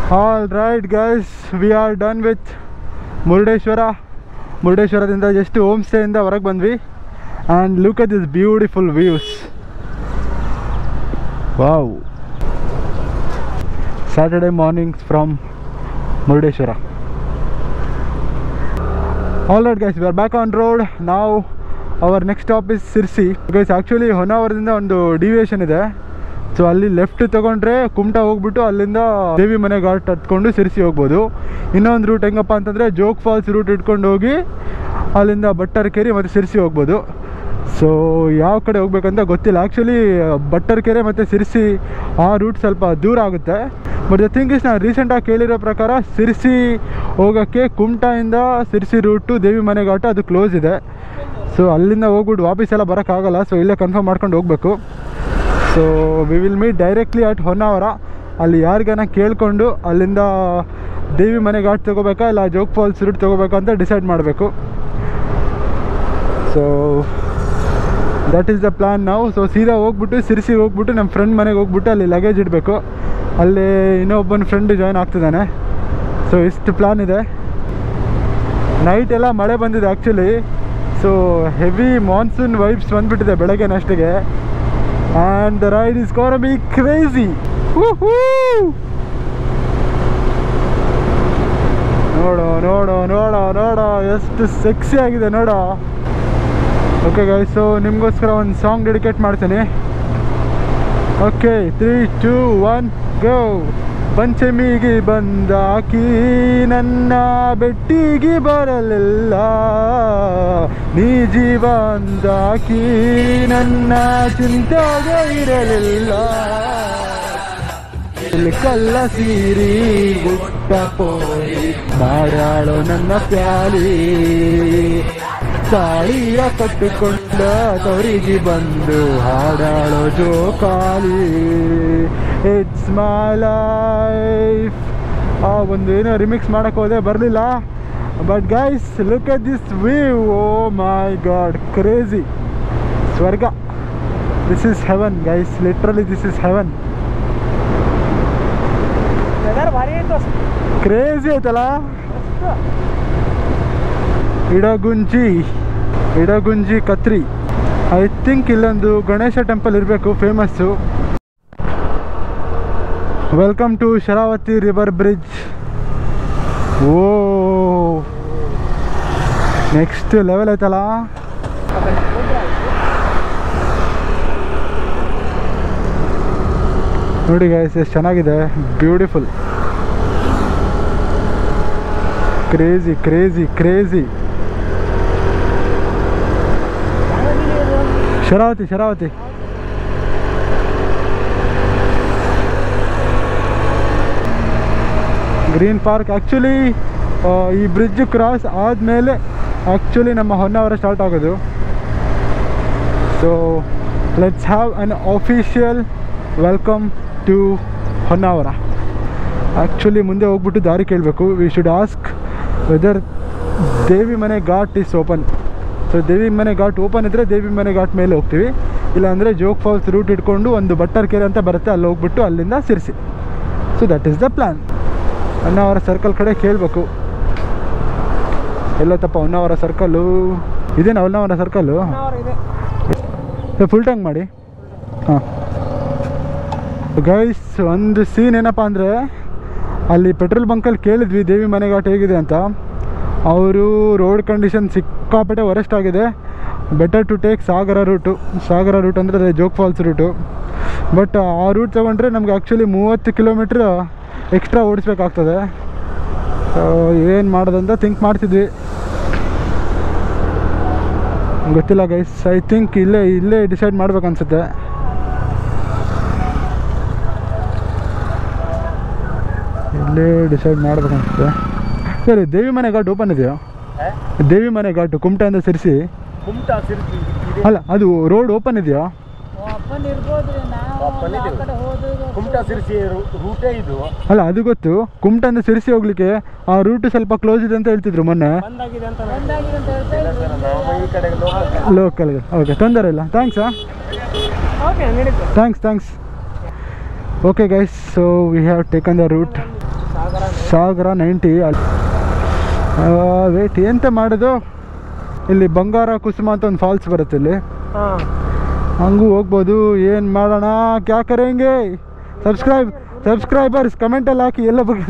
All right guys we are done with Murudeshwara ಮುರುಡೇಶ್ವರದಿಂದ just home ಸ್ಟೇಯಿಂದ ಹೊರಗೆ ಬಂದ್ವಿ and look at this beautiful views wow Saturday mornings from Murudeshwara all right guys we are back on road ನಾವು our next stop is Sirsi guys actually ಹೊನ್ನಾವರದಿಂದ ಒಂದು deviation ಇದೆ so ಅಲ್ಲಿ left ತೊಗೊಂಡ್ರೆ ಕುಮಟಾ ಹೋಗ್ಬಿಟ್ಟು ಅಲ್ಲಿಂದ ದೇವಿ ಮನೆ ಘಾಟ್ ಹತ್ಕೊಂಡು ಸಿರ್ಸಿ ಹೋಗ್ಬೋದು ಇನ್ನೊಂದು ರೂಟ್ ಹೆಂಗಪ್ಪ ಅಂತಂದರೆ ಜೋಗ್ ಫಾಲ್ಸ್ ರೂಟ್ ಇಟ್ಕೊಂಡು ಹೋಗಿ ಅಲ್ಲಿಂದ ಬಟ್ಟರ್ಕೆರೆ ಮತ್ತು ಸಿರ್ಸಿ ಹೋಗ್ಬೋದು ಸೊ ಯಾವ ಕಡೆ ಹೋಗ್ಬೇಕಂತ ಗೊತ್ತಿಲ್ಲ ಆ್ಯಕ್ಚುಲಿ ಬಟ್ಟರ್ಕೆರೆ ಮತ್ತು ಸಿರ್ಸಿ ಆ ರೂಟ್ ಸ್ವಲ್ಪ ದೂರ ಆಗುತ್ತೆ ಬಟ್ ದ ಥಿಂಗ್ ಇಸ್ ನಾನು ರೀಸೆಂಟಾಗಿ ಕೇಳಿರೋ ಪ್ರಕಾರ ಸಿರ್ಸಿ ಹೋಗೋಕ್ಕೆ ಕುಮಟಾಯಿಂದ ಸಿರ್ಸಿ ರೂಟು ದೇವಿ ಮನೆ ಘಾಟ ಅದು ಕ್ಲೋಸ್ ಇದೆ ಸೊ ಅಲ್ಲಿಂದ ಹೋಗ್ಬಿಟ್ಟು ವಾಪಸ್ ಎಲ್ಲ ಬರೋಕ್ಕಾಗಲ್ಲ ಸೊ ಇಲ್ಲೇ ಕನ್ಫರ್ಮ್ ಮಾಡ್ಕೊಂಡು ಹೋಗಬೇಕು so we will meet directly at Honnavar ಅಲ್ಲಿ ಯಾರಿಗಾನ ಕೇಳಿಕೊಂಡು ಅಲ್ಲಿಂದ ದೇವಿ ಮನೆ ಘಾಟ್ ತೊಗೋಬೇಕಾ ಇಲ್ಲ ಜೋಗ್ ಫಾಲ್ಸ್ ರೂಟ್ ತೊಗೋಬೇಕಾ ಅಂತ ಡಿಸೈಡ್ ಮಾಡಬೇಕು so that is the plan ನಾವು ಸೊ ಸೀದಾ ಹೋಗ್ಬಿಟ್ಟು ಸಿರ್ಸಿ ಹೋಗ್ಬಿಟ್ಟು ನಮ್ಮ ಫ್ರೆಂಡ್ ಮನೆಗೆ ಹೋಗ್ಬಿಟ್ಟು ಅಲ್ಲಿ ಲಗೇಜ್ ಇಡಬೇಕು ಅಲ್ಲಿ ಇನ್ನೊಬ್ಬನ ಫ್ರೆಂಡ್ ಜಾಯ್ನ್ ಆಗ್ತಿದ್ದಾನೆ ಸೊ ಇಷ್ಟು ಪ್ಲ್ಯಾನ್ ಇದೆ ನೈಟ್ ಎಲ್ಲ ಮಳೆ ಬಂದಿದೆ actually so heavy monsoon vibes ಬಂದ್ಬಿಟ್ಟಿದೆ ಬೆಳಗ್ಗೆ ಅಷ್ಟಿಗೆ and the ride is gonna be crazy ನೋಡೋ ನೋಡೋ ನೋಡೋ ನೋಡೋ ಎಷ್ಟು ಸೆಕ್ಸಿ ಆಗಿದೆ ನೋಡೋ ಓಕೆ ಗೈಸ್ ಸೊ ನಿಮಗೋಸ್ಕರ ಒಂದು ಸಾಂಗ್ ಡೆಡಿಕೇಟ್ ಮಾಡ್ತೀನಿ okay three two one go ಪಂಚಮಿಗೆ ಬಂದಾಕಿ ನನ್ನ ಬೆಟ್ಟಿಗೆ ಬರಲಿಲ್ಲ ನೀ ಜೀವ ಅಂದಾಕಿ ನನ್ನ ಚಿಂತೆಗೆ ಇರಲಿಲ್ಲ ಇಲ್ಲಿ ಕಲ್ಲ ಸೀರಿ ಗುಟ್ಟ ಪೋರಿ ಮಾಡಾಳೋ ನನ್ನ ಪ್ಯಾಲಿ ತಾಳಿಯ ಕಟ್ಟಿಕೊಂಡ ತವರಿಗೆ ಬಂದು ಹಾಡಾಳೋ ಜೋಕಾಲಿ ಇಟ್ಸ್ ಮೈ ಲೈಫ್ ಆ ಒಂದು ಏನೋ ರಿಮಿಕ್ಸ್ ಮಾಡಕ್ಕೆ ಹೋದೆ ಬರಲಿಲ್ಲ but guys look at this view oh my god crazy ಸ್ವರ್ಗ this is heaven guys literally this is heaven weather ಭಾರಿ ಐತೆ ಕ್ರೇಜಿ ಐತಲ್ಲ ಇಡಗುಂಜಿ ಇಡಗುಂಜಿ ಕತ್ರಿ ಐ ಥಿಂಕ್ ಇಲ್ಲೊಂದು ಗಣೇಶ ಟೆಂಪಲ್ ಇರಬೇಕು famous welcome to Sharavati river bridge oh next level ಐತಲ್ಲ ನೋಡಿ guys ಎಷ್ಟು ಚೆನ್ನಾಗಿದೆ beautiful crazy crazy crazy Sharavati Sharavati green park actually ಈ ಬ್ರಿಡ್ಜ್ ಕ್ರಾಸ್ ಆದಮೇಲೆ ಆ್ಯಕ್ಚುಲಿ ನಮ್ಮ ಹೊನ್ನಾವರ ಸ್ಟಾರ್ಟ್ ಆಗೋದು so let's have an official welcome to Honnavar actually ಮುಂದೆ ಹೋಗ್ಬಿಟ್ಟು ದಾರಿ ಕೇಳಬೇಕು ವಿ ಶುಡ್ ಆಸ್ಕ್ ವೆದರ್ ದೇವಿ ಮನೆ ಘಾಟ್ ಇಸ್ ಓಪನ್ ಸೊ ದೇವಿ ಮನೆ ಘಾಟ್ ಓಪನ್ ಇದ್ದರೆ ದೇವಿ ಮನೆ ಘಾಟ್ ಮೇಲೆ ಹೋಗ್ತೀವಿ ಇಲ್ಲಾಂದರೆ ಜೋಗ್ ಫಾಲ್ಸ್ ರೂಟ್ ಇಟ್ಕೊಂಡು ಒಂದು ಬಟ್ಟರ್ಕೆರೆ ಅಂತ ಬರುತ್ತೆ ಅಲ್ಲಿ ಹೋಗ್ಬಿಟ್ಟು ಅಲ್ಲಿಂದ Sirsi so that is the plan Honnavar circle ಕಡೆ ಕೇಳಬೇಕು ಎಲ್ಲತ್ತಪ್ಪ ಹೊನ್ನಾವರ ಸರ್ಕಲ್ಲು ಇದೇನಾ ಹೊನ್ನಾವರ ಸರ್ಕಲ್ಲು ಇದೆ ಫುಲ್ ಟ್ಯಾಂಕ್ ಮಾಡಿ ಹಾಂ ಗೈಸ್ ಒಂದು ಸೀನ್ ಏನಪ್ಪ ಅಂದರೆ ಅಲ್ಲಿ ಪೆಟ್ರೋಲ್ ಬಂಕಲ್ಲಿ ಕೇಳಿದ್ವಿ ದೇವಿ ಮನೆ ಘಾಟ್ ಹೇಗಿದೆ ಅಂತ ಅವರು ರೋಡ್ ಕಂಡೀಷನ್ ಸಿಕ್ಕಾಪಟ್ಟೆ ವರೆಸ್ಟ್ ಆಗಿದೆ better to take Sagara route Sagara route ಅಂದರೆ ಅದೇ ಜೋಗ್ ಫಾಲ್ಸ್ ರೂಟು ಬಟ್ ಆ ರೂಟ್ ತೊಗೊಂಡ್ರೆ ನಮ್ಗೆ ಆ್ಯಕ್ಚುಲಿ ಮೂವತ್ತು ಕಿಲೋಮೀಟ್ರ್ ಎಕ್ಸ್ಟ್ರಾ ಓಡಿಸ್ಬೇಕಾಗ್ತದೆ ಏನು ಮಾಡೋದಂತ ಥಿಂಕ್ ಮಾಡ್ತಿದ್ವಿ ಗೊತ್ತಿಲ್ಲ ಗೈಸ್ ಐ ಥಿಂಕ್ ಇಲ್ಲೇ ಇಲ್ಲೇ ಡಿಸೈಡ್ ಮಾಡ್ಬೇಕು ಅನ್ಸುತ್ತೆ ಇಲ್ಲೇ ಡಿಸೈಡ್ ಮಾಡ್ಬೇಕು ಅನ್ಸುತ್ತೆ ಸರಿ ದೇವಿ ಮನೆ ಘಾಟ್ ಓಪನ್ ಇದೆಯಾ ದೇವಿ ಮನೆ ಘಾಟು ಕುಮಟದಿಂದ ಸಿರಿಸಿ ಕುಮಟಾ ಸಿರ್ಸಿ ಇದೆ ಅಲ್ಲ ಅದು ರೋಡ್ ಓಪನ್ ಇದೆಯಾ ಓಪನ್ ಇರ್ಬೋದ್ರಿ ನಾವು Open ಆ ಇದೆ. ಕಡೆ ಹೋದ್ರೆ ಕುಮಟಾ ಸಿರ್ಸಿ ರೂ- ರೂಟೇ ಇದು ಅಲ್ಲ ಅದು ಗೊತ್ತು ಕುಮಟದಿಂದ ಸಿರಿಸಿ ಹೋಗ್ಲಿಕ್ಕೆ ಆ ರೂಟ್ ಸ್ವಲ್ಪ ಕ್ಲೋಸ್ ಇದೆ ಅಂತ ಹೇಳ್ತಿದ್ರು ಮೊನ್ನೆ ಬಂದಾಗಿದೆ ಅಂತ ಬಂದಾಗಿದೆ ಅಂತ ಹೇಳ್ತಾ ಇದ್ರು. ನಾವು ಈ ಕಡೆ ಲೋಕಲ್ ಲೋಕಲ್ಗೆ ಓಕೆ ತೊಂದರೆ ಇಲ್ಲ ಥ್ಯಾಂಕ್ಸಾ ಓಕೆ ನಡೀತು thanks thanks okay guys so we have taken the route Sagara ninety wait ಎಂತ ಮಾಡೋದು ಇಲ್ಲಿ ಬಂಗಾರ ಕುಸುಮ ಅಂತ ಒಂದು ಫಾಲ್ಸ್ ಬರುತ್ತೆ ಇಲ್ಲಿ ಹಾಂ ಹಂಗೂ ಹೋಗ್ಬೋದು ಏನು ಮಾಡೋಣ ಕ್ಯಾ ಕರೆಂಗೆ ಸಬ್ಸ್ಕ್ರೈಬ್ ಸಬ್ಸ್ಕ್ರೈಬರ್ಸ್ ಕಮೆಂಟಲ್ಲಿ ಹಾಕಿ ಎಲ್ಲ ಬಗ್ಗೆ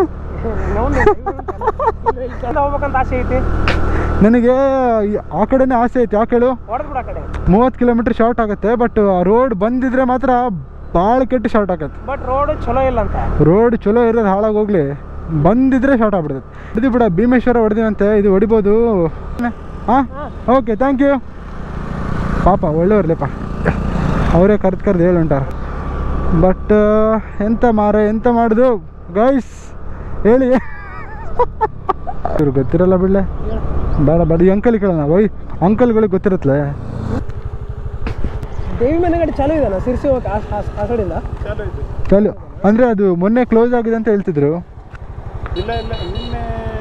ಹೋಗ್ಬೇಕಂತ ಆಸೆ ಐತಿ ನನಗೆ ಈ- ಆ ಕಡೆನೇ ಆಸೆ ಐತೆ ಯಾಕೆ ಹೇಳು ಹೊಡೆದ್ ಬಿಡ ಕಡೆ ಮೂವತ್ತು ಕಿಲೋಮೀಟ್ರ್ ಶಾರ್ಟ್ ಆಗುತ್ತೆ ಬಟ್ ಆ ರೋಡ್ ಬಂದಿದ್ರೆ ಮಾತ್ರ ಭಾಳ ಕೆಟ್ಟು ಶಾರ್ಟ್ ಆಗುತ್ತೆ ಬಟ್ ರೋಡ್ ಚಲೋ ಇಲ್ಲ ಅಂತ ರೋಡ್ ಚಲೋ ಇರೋದು ಹಾಳಾಗಿ ಹೋಗ್ಲಿ ಬಂದಿದ್ರೆ ಶಾರ್ಟ್ ಆಗ್ಬಿಡ್ತದೆ ಇದು ಬಿಡ ಭೀಮೇಶ್ವರ ಹೊಡೆದಿವಂತೆ ಇದು ಹೊಡಿಬೋದು ಹಾಂ ಓಕೆ ಥ್ಯಾಂಕ್ ಯು ಪಾಪ ಒಳ್ಳೆಯವ್ರಲ್ಲಪ್ಪ ಅವರೇ ಕರ್ದು ಕರ್ದು ಹೇಳುಂಟಾರ ಬಟ್ ಎಂತ ಮಾರ ಎಂತ ಮಾಡುದು ಗೈಸ್ ಹೇಳಿ ಇವ್ರು ಗೊತ್ತಿರಲ್ಲ ಬಿಡ್ಲೆ ಬೇಡ ಬೇಡ ಈ ಅಂಕಲ್ ಕೇಳೋಣ ವೈ ಅಂಕಲ್ಗಳಿಗೆ ಗೊತ್ತಿರತ್ಲೆ ದೇವಿ ಮನೆ ಗಾಡಿ ಚಾಲು ಇದೆನಾ ಸಿರ್ಸಿ ಹೋಗಕ್ಕೆ ಆ ಸೈಡಿಂದ ಚಲು ಅಂದರೆ ಅದು ಮೊನ್ನೆ ಕ್ಲೋಸ್ ಆಗಿದೆ ಅಂತ ಹೇಳ್ತಿದ್ರು ಇಲ್ಲ ಇಲ್ಲ ನಿನ್ನೆ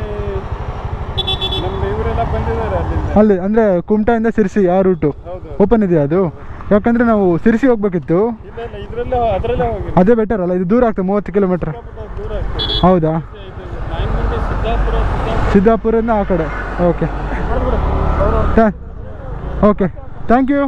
ನಮ್ದು ಇವರೆಲ್ಲ ಬಂದಿದ್ದಾರೆ ಅಲ್ಲಿಂದ ಅಲ್ಲಿ ಅಂದರೆ ಕುಮಟಾಯಿಂದ ಸಿರ್ಸಿ ಆ ರೂಟು ಹೌದು ಓಪನ್ ಇದೆಯಾ ಅದು ಯಾಕಂದರೆ ನಾವು ಸಿರ್ಸಿ ಹೋಗ್ಬೇಕಿತ್ತು ಇಲ್ಲ ಇಲ್ಲ ಇದರಲ್ಲೇ ಅದರಲ್ಲೇ ಹೋಗಿ ಅದೇ ಬೆಟರ್ ಅಲ್ಲ ಇದು ದೂರ ಆಗ್ತದೆ ಮೂವತ್ತು ಕಿಲೋಮೀಟ್ರ್ ದೂರ ಆಗ್ತದೆ ಹೌದಾ ನೈನ್ ಮಂದಿ ಸಿದ್ದಾಪುರ ಸಿದ್ದಾಪುರ ಸಿದ್ದಾಪುರದಿಂದ ಆ ಕಡೆ okay okay thank you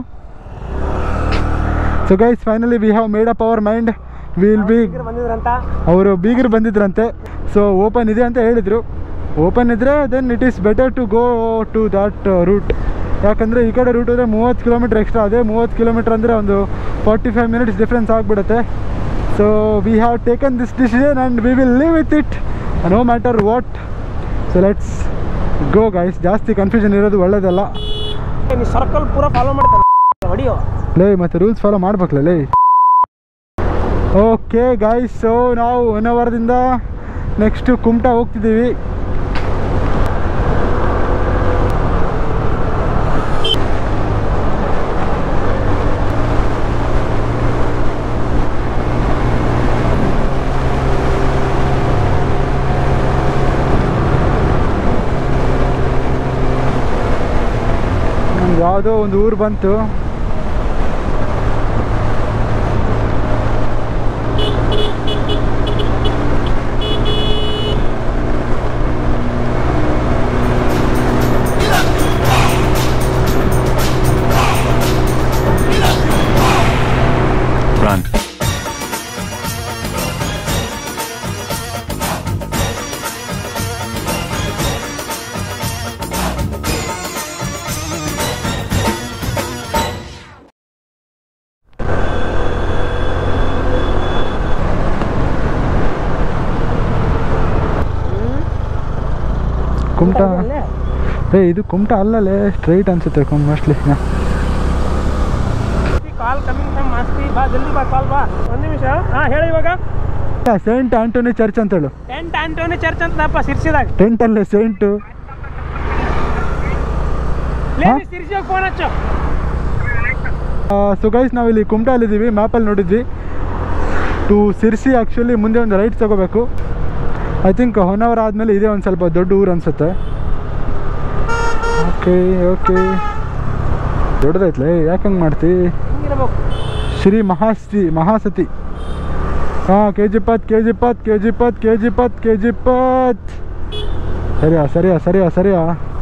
so guys finally we have made up our mind will be ಬಂದಿದ್ರಂತ ಅವರು ಬೀಗರು ಬಂದಿದ್ರಂತೆ ಸೊ ಓಪನ್ ಇದೆ ಅಂತ ಹೇಳಿದರು ಓಪನ್ ಇದ್ದರೆ then it is better to go to that route ಯಾಕಂದರೆ ಈ ಕಡೆ ರೂಟ್ ಹೋದರೆ ಮೂವತ್ತು ಕಿಲೋಮೀಟ್ರ್ ಎಕ್ಸ್ಟ್ರಾ ಅದೇ ಮೂವತ್ತು ಕಿಲೋಮೀಟ್ರ್ ಅಂದರೆ ಒಂದು ಫಾರ್ಟಿ ಫೈವ್ ಮಿನಿಟ್ಸ್ ಡಿಫ್ರೆನ್ಸ್ ಆಗಿಬಿಡುತ್ತೆ so we have taken this decision and we will live with it no matter what so let's go guys ಜಾಸ್ತಿ ಕನ್ಫ್ಯೂಷನ್ ಇರೋದು ಒಳ್ಳೇದಲ್ಲ ನೀ ಸರ್ಕಲ್ ಪೂರ ಫಾಲೋ ಮಾಡ್ತಾನೆ ಹೊಡಿಯೋ ಲೇ ಮತ್ತು ರೂಲ್ಸ್ ಫಾಲೋ ಮಾಡ್ಬೇಕಲ್ಲ ಲೇ ಓಕೆ ಗಾಯ್ಸ್ ಸೊ ನಾವು ಒನ್ ಅವರ್ದಿಂದ ನೆಕ್ಸ್ಟು ಕುಮಟಾ ಹೋಗ್ತಿದ್ದೀವಿ ನಮ್ಗೆ ಯಾವುದೋ ಒಂದು ಊರು ಬಂತು Run. ಕುಮಟಾ ಏ ಇದು ಕುಮಟಾ ಅಲ್ಲಲೇ ಸ್ಟ್ರೈಟ್ ಅನ್ಸುತ್ತೆ ಮೋಸ್ಟ್ಲಿ ಕಾಲ್ ಕಮಿಂಗ್ ಫ್ರಮ್ ಮಾಸ್ತಿ ಬಾ ಜಲ್ದಿ ಬಾ ಕಾಲ್ ಬಾ ಒಂದು ನಿಮಿಷ ಹಾಂ ಹೇಳಿ ಇವಾಗ ಸೇಂಟ್ ಆಂಟೋನಿ ಚರ್ಚ್ ಅಂತ ಹೇಳು ಟೆಂಟ್ ಆಂಟೋನಿ ಚರ್ಚ್ ಅಂತಪ್ಪ ಸಿರ್ಸಿದಾಗ ಟೆಂಟ್ ಅಲ್ಲೇ ಸೇಂಟು ಲೇ ಹಾ? ಸಿರ್ಸಿಯಾಗ ಫೋನ್ ಹಚ್ಚು ಸೊ ಗೈಸ್ ನಾವಿಲ್ಲಿ ಕುಮಟಾಲಿದ್ದೀವಿ ಮ್ಯಾಪಲ್ಲಿ ನೋಡಿದ್ವಿ ಟು ಸಿರ್ಸಿ ಆ್ಯಕ್ಚುಲಿ ಮುಂದೆ ಒಂದು ರೈಟ್ ತಗೋಬೇಕು ಐ ಥಿಂಕ್ ಒನ್ ಅವರ್ ಆದಮೇಲೆ ಇದೇ ಒಂದು ಸ್ವಲ್ಪ ದೊಡ್ಡ ಊರು ಅನಿಸುತ್ತೆ ಓಕೆ ಓಕೆ ದೊಡ್ಡದೈತ್ಲೆ ಯಾಕೆ ಹಂಗೆ ಮಾಡ್ತಿ ಹಿಂಗಿರ್ಬೇಕು ಶ್ರೀ ಮಹಾಶ್ರೀ ಮಹಾಸತಿ ಹಾಂ ಕೆ ಜಿ ಇಪ್ಪತ್ತು ಕೆ ಜಿ ಇಪ್ಪತ್ತು ಕೆ ಜಿ ಇಪ್ಪತ್ತು ಕೆ ಜಿ ಇಪ್ಪತ್ತು ಕೆ ಜಿ ಇಪ್ಪತ್ತು ಸರಿಯಾ ಸರಿಯಾ ಸರಿಯಾ ಸರಿಯಾ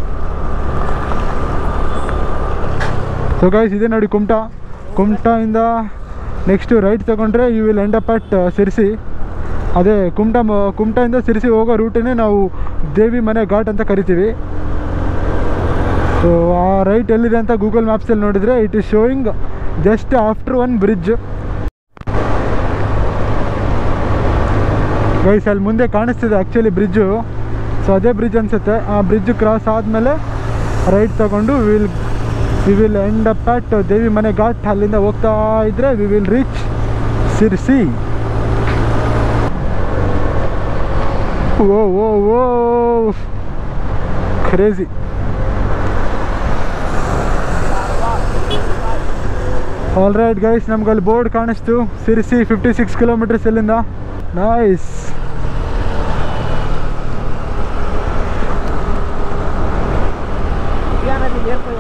ಸೊ ಗೈಸ್ ಇದೆ ನೋಡಿ ಕುಮಟಾ ಕುಮಟಾಯಿಂದ ನೆಕ್ಸ್ಟು ರೈಟ್ ತೊಗೊಂಡ್ರೆ you will end up at Sirsi ಅದೇ ಕುಮಟಾ ಮ- ಕುಮಟಾಯಿಂದ ಸಿರ್ಸಿ ಹೋಗೋ ರೂಟನ್ನೇ ನಾವು ದೇವಿ ಮನೆ ಘಾಟ್ ಅಂತ ಕರಿತೀವಿ ಸೊ ಆ ರೈಟ್ ಎಲ್ಲಿದೆ ಅಂತ ಗೂಗಲ್ ಮ್ಯಾಪ್ಸಲ್ಲಿ ನೋಡಿದರೆ it is showing just after one bridge guys ಅಲ್ಲಿ ಮುಂದೆ ಕಾಣಿಸ್ತಿದೆ ಆ್ಯಕ್ಚುಲಿ ಬ್ರಿಡ್ಜು ಸೊ ಅದೇ ಬ್ರಿಡ್ಜ್ ಅನಿಸುತ್ತೆ ಆ ಬ್ರಿಡ್ಜ್ ಕ್ರಾಸ್ ಆದಮೇಲೆ ರೈಟ್ ತಗೊಂಡು will we will end up at Devi ಮನೆ ಘಾಟ್ ಅಲ್ಲಿಂದ ಹೋಗ್ತಾ ಇದ್ದರೆ we will reach Sirsi oh oh oh crazy all right guys ನಮ್ಗೆ ಅಲ್ಲಿ ಬೋರ್ಡ್ ಕಾಣಿಸ್ತು ಸಿರ್ಸಿ ಫಿಫ್ಟಿ ಸಿಕ್ಸ್ ಕಿಲೋಮೀಟರ್ಸ್ ಇಲ್ಲಿಂದ ನೈಸ್ ಏನಾಗಿ ಏರ್ಪೋಯ್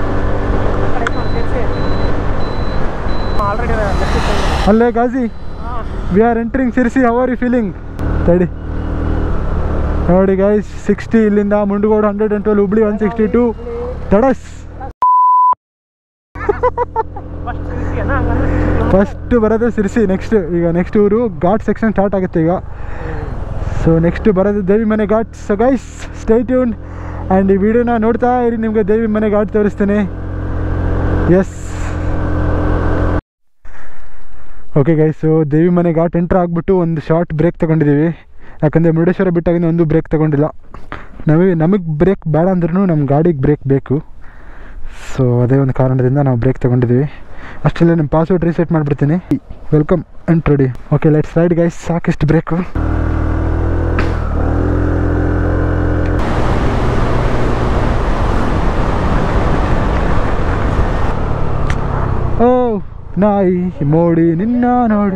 ಆಲ್ರೆಡಿ ಅಲ್ಲೇ ಗಾಜಿ we are entering Sirsi hour you feeling ತಡಿ ನೋಡಿ ಗೈಸ್ ಸಿಕ್ಸ್ಟಿ ಇಲ್ಲಿಂದ Mundgod hundred and twelve Hubli one sixty two ತಡಸ್ ಫಸ್ಟ್ ಸಿರಿಸಿಯನ್ನ ಹಂಗಂದ್ರೆ ಸಿರಿಸಿ. ಫಸ್ಟ್ ಬರೋದು ಸಿರ್ಸಿ ನೆಕ್ಸ್ಟ್ ಈಗ ನೆಕ್ಸ್ಟ್ ಊರು ಘಾಟ್ ಸೆಕ್ಷನ್ ಸ್ಟಾರ್ಟ್ ಆಗುತ್ತೆ ಈಗ ಸೊ ನೆಕ್ಸ್ಟ್ ಬರೋದು ದೇವಿ ಮನೆ ghat so guys stay tune and ಈ ವಿಡಿಯೋನ ನೋಡ್ತಾ ಇರಿ ನಿಮಗೆ ದೇವಿ ಮನೆ ಘಾಟ್ ತೋರಿಸ್ತೀನಿ ಎಸ್ ಓಕೆ ಗೈಸು ದೇವಿ ಮನೆ ಘಾಟ್ ಎಂಟ್ರ್ ಆಗಿಬಿಟ್ಟು ಒಂದು ಶಾರ್ಟ್ ಬ್ರೇಕ್ ತೊಗೊಂಡಿದ್ದೀವಿ ಯಾಕಂದರೆ ಮುರುಡೇಶ್ವರ ಬಿಟ್ಟಾಗಿಂದ ಒಂದು ಬ್ರೇಕ್ ತೊಗೊಂಡಿಲ್ಲ ನಮಗೆ ನಮಗೆ ಬ್ರೇಕ್ ಬೇಡ ಅಂದ್ರೂ ನಮ್ಮ ಗಾಡಿಗೆ ಬ್ರೇಕ್ ಬೇಕು ಸೊ ಅದೇ ಒಂದು ಕಾರಣದಿಂದ ನಾವು ಬ್ರೇಕ್ ತೊಗೊಂಡಿದ್ದೀವಿ ಅಷ್ಟರಲ್ಲೇ ನಿಮ್ಮ ಪಾಸ್ವರ್ಡ್ ರೀಸೆಟ್ ಮಾಡಿಬಿಡ್ತೀನಿ welcome and ready okay let's ride guys ಸಾಕಿಷ್ಟು ಬ್ರೇಕು ಓ ನಾಯಿ ಮೋಡಿ ನಿನ್ನ ನೋಡಿ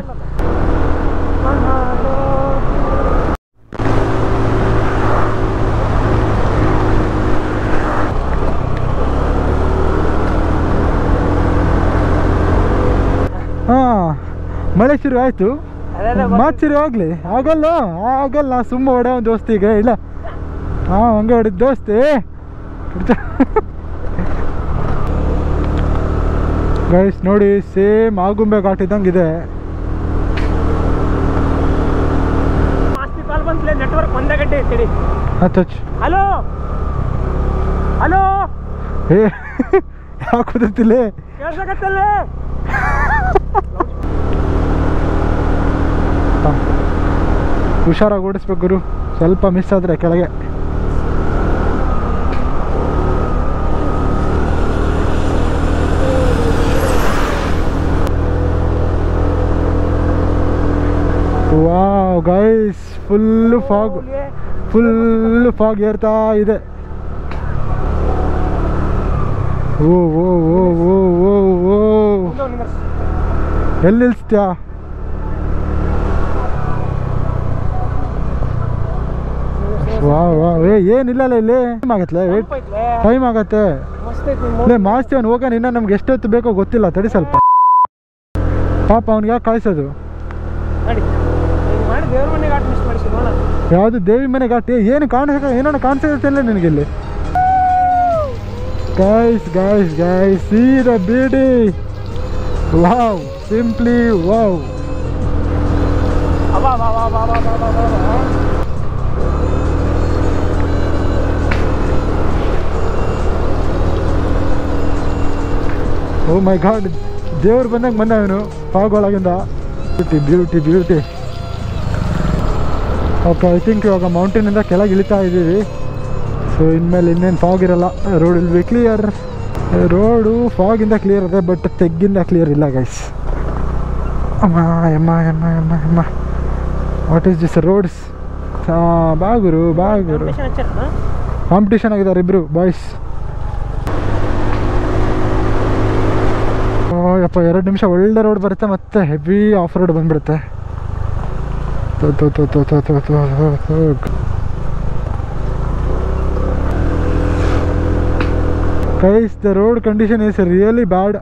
ಹಾಂ ಮಳೆ ಶುರು ಆಯಿತು ಅದೇ ಅದೇ ಮಾತು ಶುರು ಆಗಲಿ ಆಗಲ್ಲ ಆಗಲ್ಲ ಸುಮ್ಮ ಹೊಡೆ ಒಂದು ದೋಸ್ತಿಗೆ ಇಲ್ಲ ಹಾಂ ಹಂಗೆ ಹೊಡಿದ ದೋಸ್ತಿ ಗೈಸ್ ನೋಡಿ ಸೇಮ್ ಆಗುಂಬೆ ಘಾಟ್ ಇದ್ದಂಗೆ ಇದೆ ಮಾಸ್ತಿ ಕಾಲ್ ಬಂತಲೇ ನೆಟ್ವರ್ಕ್ ಒಂದೇ ಗಂಟೆ ಐತಿ ಹಚ್ಚ ಹಲೋ ಹಲೋ ಏ ಯಾಕೆ ಕುದಿರ್ತಿಲ್ಲ ಕೇಳ್ಸಕತ್ತಲ್ಲೇ ಹುಷಾರಾಗಿ ಓಡಿಸ್ಬೇಕು ಗುರು ಸ್ವಲ್ಪ ಮಿಸ್ ಆದರೆ ಕೆಳಗೆ wow guys full fog full fog ಏರ್ತಾ ಇದೆ ಓ ಓ ಓ ಓ ಓ ಓ ಎಲ್ಲಿ ನಿಲ್ಸ್ತ್ಯಾ ವಾ ವಾ ಏ ಏನಿಲ್ಲಲ್ಲ ಇಲ್ಲಿ ಟೈಮ್ ಆಗತ್ತಲ್ಲ ವೇಟ್ ಟೈಮ್ ಆಗತ್ತೆ ಮಸ್ತ್ ಐತಿ ಲೇ ಮಾಸ್ತಿ ಅವ್ನು ಹೋಗೋಣ ಇನ್ನ ನಮ್ಗೆ ಎಷ್ಟೊತ್ತು ಬೇಕೋ ಗೊತ್ತಿಲ್ಲ ತಡಿ ಸ್ವಲ್ಪ ಪಾಪ ಅವ್ನಿಗೆ ಯಾಕೆ ಕಾಯಿಸೋದು ನಡಿ ಹಿಂಗ್ ಮಾಡಿ ದೇವ್ರ ಮನೆಗೆ ಆಟ ಮಿಸ್ ಮಾಡಿಸಿ ನೋಡ ಯಾವುದು ದೇವಿ ಮನೆ ಘಾಟಿ ಏನು ಕಾಣಿಸ ಏನೋ ಕಾಣಿಸ್ತಿಲ್ಲ ನಿನಗೆ ಇಲ್ಲಿ guys guys guys see the beauty wow simply wow ಅವಾ ವಾ ವಾ ವಾ ವಾ ವಾ ವಾ ವಾ ವಾ. ಓ ಮೈ ಗಾಡ್ ದೇವ್ರು ಬಂದಂಗೆ ಬಂದ ಇವನು ಫಾಗ್ ಒಳಗಿಂದ beauty beauty beauty okay I think ಇವಾಗ ಮೌಂಟೇನಿಂದ ಕೆಳಗೆ ಇಳಿತಾ ಇದ್ದೀವಿ ಸೊ ಇನ್ಮೇಲೆ ಇನ್ನೇನು ಫಾಗ್ ಇರಲ್ಲ road will be clear road ಫಾಗಿಂದ ಕ್ಲಿಯರ್ ಇದೆ ಬಟ್ ತೆಗ್ಗಿಂದ ಕ್ಲಿಯರ್ ಇಲ್ಲ ಗೈಸ್ ಅಮ್ಮ ಎಮ್ಮ ಎಮ್ಮ ಎಮ್ಮ ಎಮ್ಮ ವಾಟ್ ಈಸ್ ದಿಸ್ ರೋಡ್ಸ್ ಹಾಂ ಬಾಗುರು ಬಾಗುರು Competition ಹಚ್ಚಾರನ? ಕಾಂಪಿಟೇಷನ್ ಆಗಿದ್ದಾರೆ ಇಬ್ರು ಬಾಯ್ಸ್ ಯಪ್ಪ ಎರಡು ನಿಮಿಷ ಒಳ್ಳೆ ರೋಡ್ ಬರುತ್ತೆ ಮತ್ತೆ ಹೆವಿ ಆಫ್ ರೋಡ್ ಬಂದ್ಬಿಡುತ್ತೆ ತೋ ತೋ ತೋ ತೋ ತೋ ತೋ ತೋ ತೋ ತೋ. Guys, the road condition is really bad.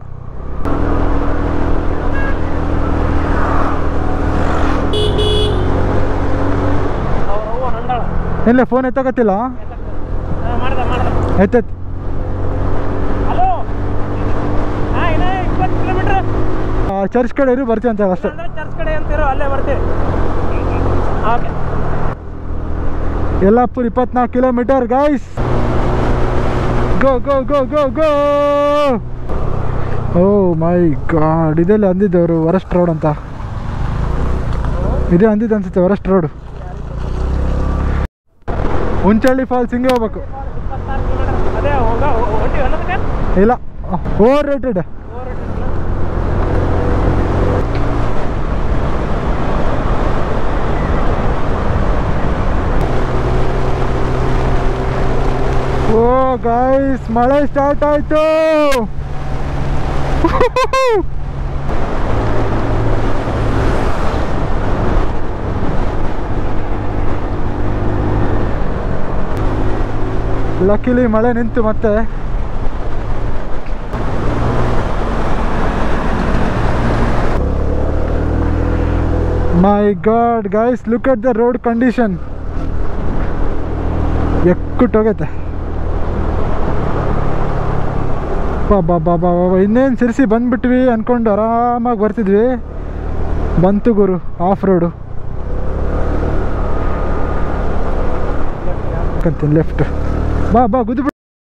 ಅವ್ರ್ ಅವ್ವ ನಂದಾಳ. ಇಲ್ಲ ಫೋನ್ ಎತ್ತಕತ್ತಿಲ್ಲ ಹಾ, ಮಾಡ್ದ ಮಾಡ್ದ ಎತ್ತೆತ್ ಹಲೋ ಹಾ ಇನ್ನ ಇಪ್ಪತ್ತು ಕಿಲೋಮೀಟ್ರ್ ಚರ್ಚ್ ಕಡೆ ಇರು ಬರ್ತೀವಿ ಅಂತ ಅಷ್ಟೇ ಅಂದ್ರೆ ಚರ್ಚ್ ಕಡೆ ಅಂತಿರೋ ಅಲ್ಲೇ ಬರ್ತೀವಿ ಓಕೆ ಯಲ್ಲಾಪುರ್ ಇಪ್ಪತ್ನಾಲ್ಕು kilometre guys go go go go go oh my god ಇದೆಲ್ಲ ಅಂದಿದ್ದವರು ವರಸ್ಟ್ ರೋಡ್ ಅಂತ ಇದೇ ಅಂದಿದ್ದು ಅನ್ಸುತ್ತೆ ವರಸ್ಟ್ ರೋಡ್ ಹುಂಚಳ್ಳಿ ಫಾಲ್ಸ್ ಹಿಂಗೆ ಹೋಗ್ಬೇಕು ಇಪ್ಪತ್ತಾರು ಕಿಲೋಮೀಟರ್ ಅದೇ ಹೋಗ ಹೊಂಟಿವಿ ಅನ್ನೋದಕ್ಕೆ ಇಲ್ಲ ಓವರ್ ರೇಟೆಡ್ ಓ ಗೈಸ್ ಮಳೆ ಸ್ಟಾರ್ಟ್ ಆಯ್ತು ಲಕ್ಕಿಲಿ ಮಳೆ ನಿಂತು ಮತ್ತೆ my god guys look at the road condition ಎಕ್ಕುಟ್ಟೋಗೈತೆ ಬಾ ಬಾ ಬಾ ಬಾ ಇನ್ನೇನು ಸಿರಿಸಿ ಬಂದ್ಬಿಟ್ವಿ ಅಂದ್ಕೊಂಡು ಆರಾಮಾಗಿ ಬರ್ತಿದ್ವಿ ಬಂತು ಗುರು ಆಫ್ ರೋಡು ಕಂತೀನಿ ಲೆಫ್ಟ್ ಬಾ ಬಾ ಗುದ್ದು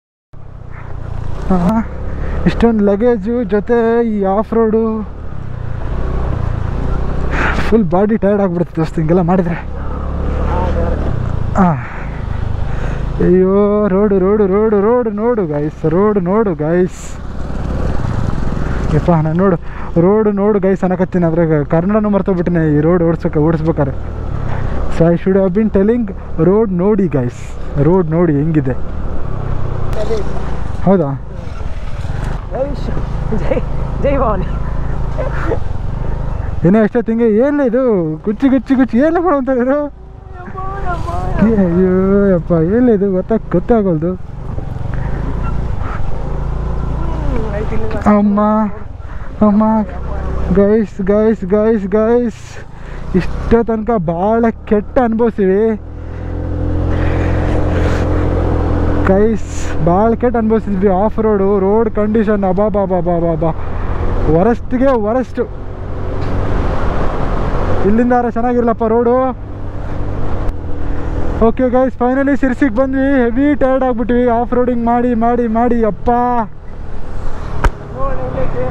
ಹಾಂ ಇಷ್ಟೊಂದು ಲಗೇಜು ಜೊತೆ ಈ off road full body tired ಆಗಿಬಿಡುತ್ತೆ ದೋಸ್ತ ಹಿಂಗೆಲ್ಲ ಮಾಡಿದರೆ ಹಾಂ ಅಯ್ಯೋ ರೋಡು ರೋಡು ರೋಡು ರೋಡು ನೋಡು ಗೈಸ್ ರೋಡು ನೋಡು ಗೈಸ್ ಯಪ್ಪ ನಾನು ನೋಡು ರೋಡು ನೋಡು ಗೈಸ್ ಅನ್ನಕತ್ತೀನಿ ಅದ್ರಾಗ ಕನ್ನಡನೂ ಮರ್ತೋಗ್ಬಿಟ್ಟಿನಿ ಈ ರೋಡ್ ಓಡಿಸ್ಬೇಕು ಓಡಿಸ್ಬೇಕಾರೆ so I should have been telling road ನೋಡಿ ಗೈಸ್ ರೋಡ್ ನೋಡಿ ಹೆಂಗಿದೆ ಹೌದಾ ಜೈ ಜೈ ಭವಾನಿ ಏನೋ ಎಷ್ಟೊತ್ತು ಹಿಂಗೆ ಏನಿಲ್ಲ ಇದು ಗುಚ್ಚಿ ಗುಚ್ಚಿ ಗುಚ್ಚಿ ಏನಿಲ್ಲ ಮಾಡುವಂತ ಇವರು ಅಯ್ಯೋ ಯಪ್ಪ ಏನಿಲ್ಲ ಇದು ಗೊತ್ತಾಗ ಗೊತ್ತಾಗಲ್ದು ಐತಿ ಇಲ್ಲಿಂದ. ಅಮ್ಮ ಅಮ್ಮ ಗೈಸ್ ಗೈಸ್ ಗೈಸ್ ಗೈಸ್ ಇಷ್ಟೋ ತನಕ ಭಾಳ ಕೆಟ್ಟ ಅನುಭವಿಸಿವಿ ಗೈಸ್ ಭಾಳ ಕೆಟ್ಟ ಅನುಭವಿಸಿದ್ವಿ ಆಫ್ ರೋಡು ರೋಡ್ ಕಂಡೀಷನ್ ಅಬಾ ಬಾ ಬಾ ಬಾ ಬಾ ಬಾ ವರಸ್ಟ್ಗೆ ವರಸ್ಟು ಇಲ್ಲಿಂದ ಚೆನ್ನಾಗಿರ್ಲಪ್ಪ ರೋಡು ಓಕೆ ಗೈಸ್ ಫೈನಲಿ ಸಿರ್ಸಿಗೆ ಬಂದ್ವಿ ಹೆವಿ ಟೈರ್ಡ್ ಆಗ್ಬಿಟ್ವಿ ಆಫ್ ರೋಡಿಂಗ್ ಮಾಡಿ ಮಾಡಿ ಮಾಡಿ ಅಪ್ಪ ನೋಡಿ ಎಲ್ಲೈತಿ?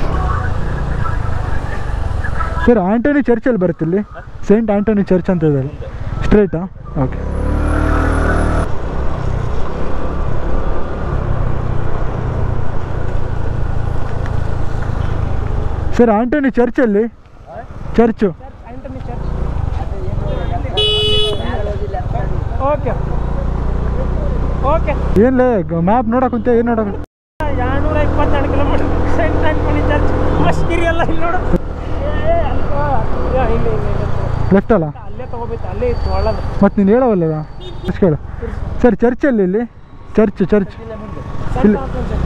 ಸರ್ ಆಂಟೋನಿ ಚರ್ಚಲ್ಲಿ ಬರುತ್ತೆ ಇಲ್ಲಿ ಸೈಂಟ್ ಆಂಟೋನಿ ಚರ್ಚ್ ಅಂತ ಇದೆ ಸ್ಟ್ರೈಟಾ ಓಕೆ ಸರ್ ಆಂಟೋನಿ ಚರ್ಚಲ್ಲಿ church Antony church okay okay ಏನ್ಲೇ ಮ್ಯಾಪ್ ನೋಡಕ್ ಕುಂತೆ ಏನು ನೋಡಕ್ ಎರಡ್ನೂರ ಇಪ್ಪತ್ತೆರಡು ಕಿಲೋಮೀಟರ್ ಸೆಂಟ್ ಆಂಟನಿ ಚರ್ಚ್ ಮಸ್ಕಿರಿ ಎಲ್ಲ ಇಲ್ಲಿ ನೋಡು ಏ, ಏ, ಅಲ್ಲಿ ತಗೋ. ಯಾ, ಇಲ್ಲಿ ಇಲ್ಲಿ ಇಲ್ಲಿ ತಗೋ. ಲೆಫ್ಟ್ ಅಲ್ಲ ಅಲ್ಲೇ ತಗೋಬೇಕು ಅಲ್ಲೇ ಇತ್ತು ಒಳ್ಳೇದು ಮತ್ತೆ ನೀನು ಹೇಳವಲ್ಲ ಎಷ್ಟು ಕೇಳು ಸರ್ ಚರ್ಚಲ್ಲಿ ಇಲ್ಲಿ ಚರ್ಚ್ ಚರ್ಚ್ ಇಲ್ಲಿ.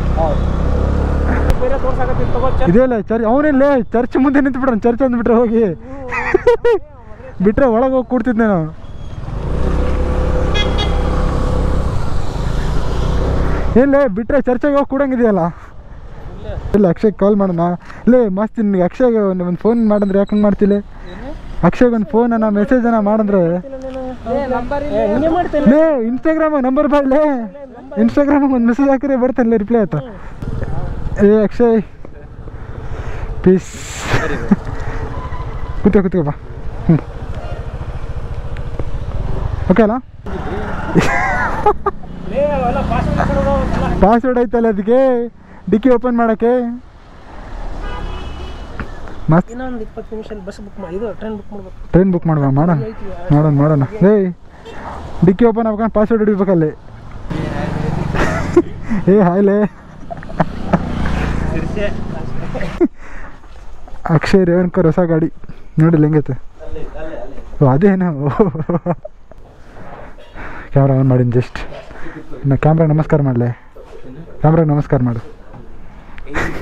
ಬೇರೆ ತೋರ್ಸಾಕತ್ತೀನಿ ತಗೋ ಚರ್ಚ್ ಇದೆಯಲ್ಲ ಚರ್ಚ್ ಅವನಿಲ್ಲೇ ಚರ್ಚ್ ಮುಂದೆ ನಿಂತು ಚರ್ಚ್ ಅಂದ್ಬಿಟ್ರೆ ಹೋಗಿ ಬಿಟ್ರೆ ಒಳಗೆ ಹೋಗಿ ಕೂಡ್ತಿದ್ದೆ ನಾವು ಎಲ್ಲೇ ಬಿಟ್ರೆ ಚರ್ಚೆಗೆ ಹೋಗಿ ಕೂಡಂಗಿದೆಯಲ್ಲ ಇಲ್ಲ ಅಕ್ಷಯ್ ಕಾಲ್ ಮಾಡೋಣ ಲೇ ಮಸ್ತ್ ನಿನ್ಗೆ ಅಕ್ಷಯ್ಗೆ ಒಂದು ಒಂದು ಫೋನ್ ಮಾಡಂದ್ರೆ ಯಾಕೆ ಮಾಡ್ತಿಲ್ಲ ಅಕ್ಷಯ್ಗೆ ಒಂದು ಫೋನ್ ಅನ್ನ ಮೆಸೇಜ್ ಅನ್ನ ಮಾಡಂದ್ರೆ ಏ, ಹಿಂಗೆ ಮಾಡ್ತೀನಿ ಲೇ ಇನ್ಸ್ಟಾಗ್ರಾಮಾಗ ನಂಬರ್ ಬಾಡ್ಲೇ ಇನ್ಸ್ಟಾಗ್ರಾಮಾಗ ಒಂದು ಮೆಸೇಜ್ ಹಾಕಿದ್ರೆ ಬರ್ತಾನೆ ರಿಪ್ಲೈ ಆಯ್ತಾ ಏ ಅಕ್ಷಯ್ ಪ್ಲೀಸ್ ಕೂತ್ಕೋ ಕೂತ್ಕೋ ಬಾ ಹ್ಞೂ ಓಕೆ ಅಲ್ಲ ಲೇ ಅವೆಲ್ಲ ಪಾಸ್ವರ್ಡ್ ಹಾಕೋದು ಅವೆಲ್ಲ. ಪಾಸ್ವರ್ಡ್ ಐತಲ್ಲ ಅದಕ್ಕೆ ಡಿಕ್ಕಿ ಓಪನ್ ಮಾಡೋಕ್ಕೆ ಮಸ್ತ್ ಇನ್ನೊಂದು ಇಪ್ಪತ್ತು ನಿಮಿಷ ಬಸ್ ಬುಕ್ ಮಾಡಿ ಇದು ಟ್ರೈನ್ ಬುಕ್ ಮಾಡ್ಬೇಕು ಟ್ರೈನ್ ಬುಕ್ ಮಾಡುವ ಮಾಡೋಣ ಮಾಡೋಣ ಮಾಡೋಣ ಏಯ್ ಡಿಕ್ಕಿ ಓಪನ್ ಆಗ್ಬೇಕು ಪಾಸ್ವರ್ಡ್ ಹಿಡಿಬೇಕಲ್ಲಿ ಏ ಹಾಯ್ಲೆ ಅಕ್ಷಯ್ ರೇವಣ್ಕರ್ ಹೊಸ ಗಾಡಿ ನೋಡಿಲ್ಲ ಹೆಂಗೈತೆ ಓ ಅದೇನು ಕ್ಯಾಮ್ರಾ ಆನ್ ಮಾಡೀನಿ ಜಸ್ಟ್ ಇನ್ನು ಕ್ಯಾಮ್ರಾ ನಮಸ್ಕಾರ ಮಾಡಲೆ ಕ್ಯಾಮ್ರಾಗೆ ನಮಸ್ಕಾರ ಮಾಡು